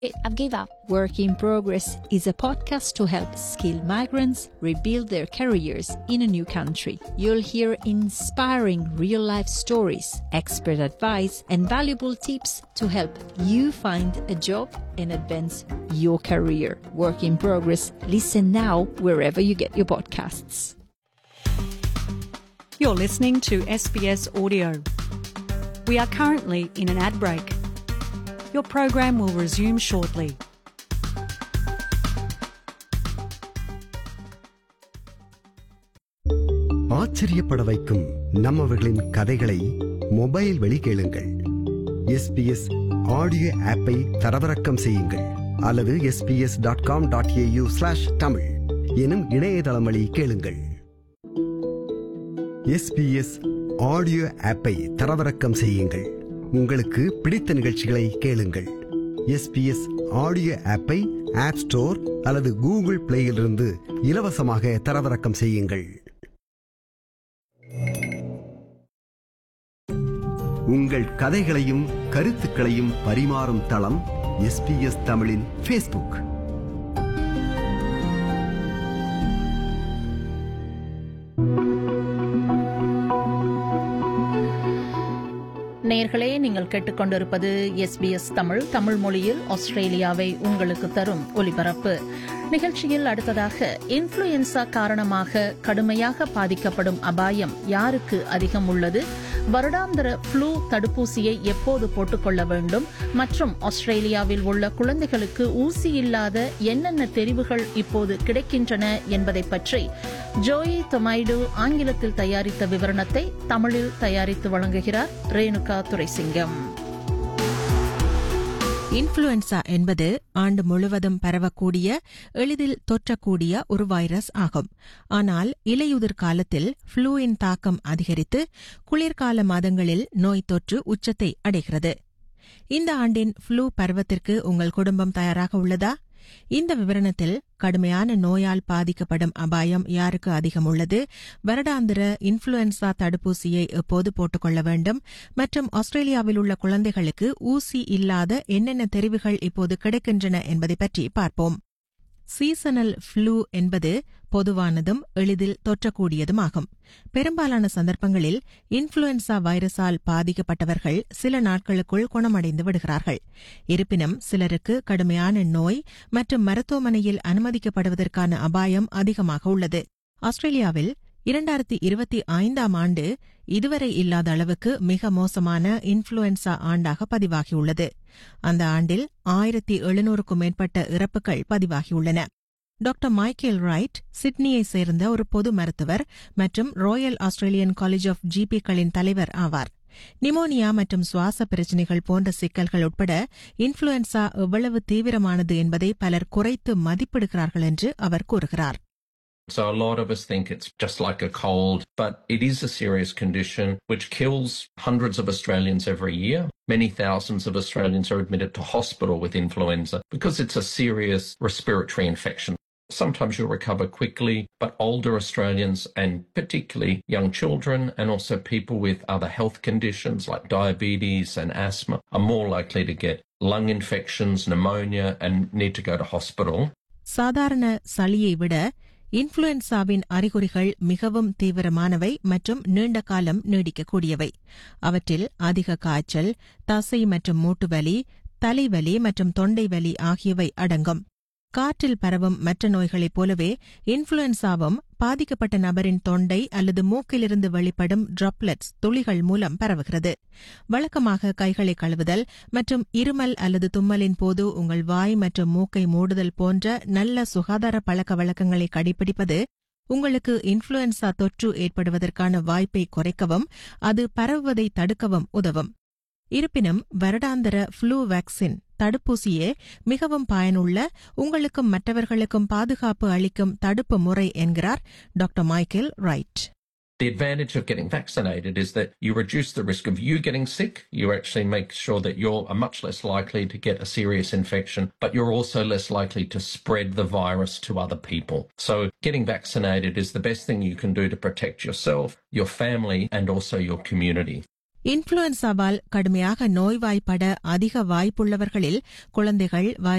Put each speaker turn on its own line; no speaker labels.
I've gave up.
Work in Progress is a podcast to help skilled migrants rebuild their careers in a new country. You'll hear inspiring real life stories, expert advice, and valuable tips to help you find a job and advance your career. Work in Progress. Listen now wherever you get your podcasts.
You're listening to SBS Audio. We are currently in an ad break. Your program will resume shortly.
ஆச்சரியப்பட வைக்கும் நம்மவர்களின் கதைகளை mobile வழி கேளுங்கள் SBS audio ஆப்பை தரவிறக்கம் செய்யுங்கள் அல்லது SBS dot com dot AU slash Tamil எனும் இணையதளம் வழி கேளுங்கள் எஸ்பிஎஸ் ஆடியோ ஆப்பை தரவிறக்கம் செய்யுங்கள் உங்களுக்கு பிடித்த நிகழ்ச்சிகளை கேளுங்கள் எஸ்பிஎஸ் ஆடியோ ஆப்பை ஆப் ஸ்டோர் அல்லது கூகுள் பிளேயிலிருந்து இலவசமாக தரவிறக்கம் செய்யுங்கள் உங்கள் கதைகளையும் கருத்துக்களையும் பரிமாறும் தளம் எஸ்பிஎஸ் தமிழின் ஃபேஸ்புக்
நேர்களே நீங்கள் கேட்டுக்கொண்டிருப்பது எஸ்பிஎஸ் தமிழ் தமிழ் மொழியில் ஆஸ்திரேலியாவை உங்களுக்கு தரும் ஒலிபரப்பு நிகழ்ச்சியில் அடுத்ததாக இன்ஃபுளுயன்சா காரணமாக கடுமையாக பாதிக்கப்படும் அபாயம் யாருக்கு அதிகம் உள்ளது வருடாந்திர ஃப்ளூ தடுப்பூசியை எப்போது போட்டுக்கொள்ள வேண்டும் மற்றும் ஆஸ்திரேலியாவில் உள்ள குழந்தைகளுக்கு ஊசி இல்லாத என்னென்ன தெரிவுகள் இப்போது கிடைக்கின்றன என்பதை பற்றி ஜோயி தொமைடு ஆங்கிலத்தில் தயாரித்த விவரணத்தை தமிழில் தயாரித்து வழங்குகிறார் ரேணுகா துரைசிங்கம்
இன்ஃப்ளூயன்சா என்பது ஆண்டு முழுவதும் பரவக்கூடிய எளிதில் தொற்றக்கூடிய ஒரு வைரஸ் ஆகும் ஆனால் இலையுதிர் காலத்தில் ஃப்ளூவின் தாக்கம் அதிகரித்து குளிர்கால மாதங்களில் நோய் தொற்று உச்சத்தை அடைகிறது இந்த ஆண்டின் ஃப்ளூ பருவத்திற்கு உங்கள் குடும்பம் தயாராக உள்ளதா இந்த விவரணத்தில் கடுமையான நோயால் பாதிக்கப்படும் அபாயம் யாருக்கு அதிகம் உள்ளது வருடாந்திர இன்ஃபுளுன்சா தடுப்பூசியை எப்போது போட்டுக்கொள்ள வேண்டும் மற்றும் ஆஸ்திரேலியாவில் உள்ள குழந்தைகளுக்கு ஊசி இல்லாத என்னென்ன தெரிவுகள் இப்போது கிடைக்கின்றன என்பதை பற்றி பார்ப்போம் சீசனல் ஃப்ளூ என்பது பொதுவானதும் எளிதில் தொற்றக்கூடியதுமாகும் பெரும்பாலான சந்தர்ப்பங்களில் இன்ஃபுளுன்சா வைரஸால் பாதிக்கப்பட்டவர்கள் சில நாட்களுக்குள் குணமடைந்து விடுகிறார்கள் இருப்பினும் சிலருக்கு கடுமையான நோய் மற்றும் மருத்துவமனையில் அனுமதிக்கப்படுவதற்கான அபாயம் அதிகமாக உள்ளது ஆஸ்திரேலியாவில் இரண்டாயிரத்தி இருபத்தி ஐந்தாம் ஆண்டு இதுவரை இல்லாத அளவுக்கு மிக மோசமான இன்ஃபுளுன்சா ஆண்டாக பதிவாகியுள்ளது அந்த ஆண்டில் ஆயிரத்தி எழுநூறுக்கும் மேற்பட்ட இறப்புகள் பதிவாகியுள்ளன டாக்டர் மைக்கேல் ரைட் சிட்னியை சேர்ந்த ஒரு பொது மருத்துவர் மற்றும் ராயல் ஆஸ்திரேலியன் காலேஜ் ஆஃப் ஜிபிக்களின் தலைவர் ஆவார் நிமோனியா மற்றும் சுவாச பிரச்சினைகள் போன்ற சிக்கல்கள் உட்பட இன்ஃபுளுன்சா எவ்வளவு தீவிரமானது என்பதை பலர் குறைத்து மதிப்பிடுகிறார்கள் என்று அவர் கூறுகிறார்
So a lot of us think it's just like a cold, but it is a serious condition which kills hundreds of Australians every year. Many thousands of Australians are admitted to hospital with influenza because it's a serious respiratory infection. Sometimes you'll recover quickly, but older Australians and particularly young children and also people with other health conditions like diabetes and asthma are more likely to get lung infections, pneumonia and need to go to hospital.
சாதாரண சளியை விட இன்ஃபுளுன்சாவின் அறிகுறிகள் மிகவும் தீவிரமானவை மற்றும் நீண்ட காலம் நீடிக்கக்கூடியவை அவற்றில் அதிக காய்ச்சல் தசை மற்றும் மூட்டுவலி தலைவலி மற்றும் தொண்டை வலி ஆகியவை அடங்கும் காற்றில் பரவும் மற்ற நோய்களைப் போலவே இன்ஃபுளுன்சாவும் பாதிக்கப்பட்ட நபரின் தொண்டை அல்லது மூக்கிலிருந்து வெளிப்படும் டிராப்லெட்ஸ் துளிகள் மூலம் பரவுகிறது வழக்கமாக கைகளை கழுவுதல் மற்றும் இருமல் அல்லது தும்மலின் போது உங்கள் வாய் மற்றும் மூக்கை மூடுதல் போன்ற நல்ல சுகாதார பழக்க வழக்கங்களை கடைபிடிப்பது உங்களுக்கு இன்ஃபுளுன்சா தொற்று ஏற்படுவதற்கான வாய்ப்பை குறைக்கவும் அது பரவுவதை தடுக்கவும் உதவும் இருப்பினும் வருடாந்திர ஃப்ளூ வேக்சின் தடுப்பூசியே மிகவும் பயனுள்ள உங்களுக்கும் மற்றவர்களுக்கும் பாதுகாப்பு அளிக்கும் தடுப்பு முறை என்கிறார் doctor Michael Wright
The advantage of getting vaccinated is that you reduce the risk of you getting sick. You actually make sure that you're much less likely to get a serious infection, but you're also less likely to spread the virus to other people. So getting vaccinated is the best thing you can do to protect yourself, your family, and also your community.
இன்ஃபுளுன்சாவால் கடுமையாக நோய்வாய்ப்பட அதிக வாய்ப்புள்ளவர்களில் குழந்தைகள்